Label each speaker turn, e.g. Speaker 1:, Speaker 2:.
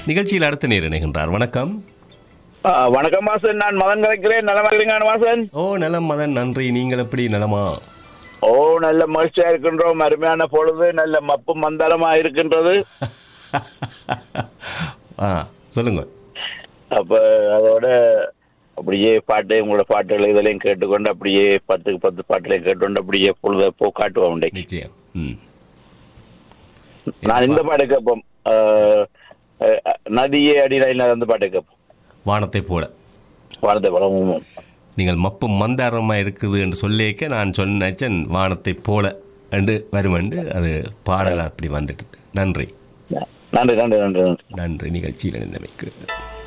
Speaker 1: நிகழ்ச்சியில் அடுத்த நேர் இணைகின்றார் வணக்கம்
Speaker 2: ஆ, வணக்கம் வாசன் நான் மதன் கலைக்கிறேன் நலமா இருக்கிறீங்க வாசன்
Speaker 1: ஓ நலம் மதன் நன்றி நீங்கள் எப்படி நலமா
Speaker 2: ஓ நல்ல மகிழ்ச்சியா இருக்கின்றோம் அருமையான பொழுது நல்ல மப்பு மந்தரமா இருக்கின்றது
Speaker 1: ஆ சொல்லுங்க
Speaker 2: அப்ப அதோட அப்படியே பாட்டு உங்களோட பாட்டுகள் இதெல்லாம் கேட்டுக்கொண்டு அப்படியே பத்துக்கு பத்து பாட்டுகளையும் கேட்டுக்கொண்டு அப்படியே பொழுத போக்காட்டுவோம் உண்டை
Speaker 1: நிச்சயம் ம்
Speaker 2: நான் இந்த பாட்டு கேட்போம் ஆ, ஆ, நதியே அடியில் அந்த பாட்டு கேட்போம்
Speaker 1: வானத்தை போல
Speaker 2: வாழ்ந்த படம்
Speaker 1: நீங்கள் மப்பு மந்தாரமா இருக்குது என்று சொல்லிக்க நான் சொன்னேன் வானத்தை போல என்று வருமென்று அது பாடல் அப்படி வந்துட்டது நன்றி
Speaker 2: நன்றி நன்றி நன்றி நன்றி
Speaker 1: நன்றி நிகழ்ச்சியில் இணைந்தமைக்கு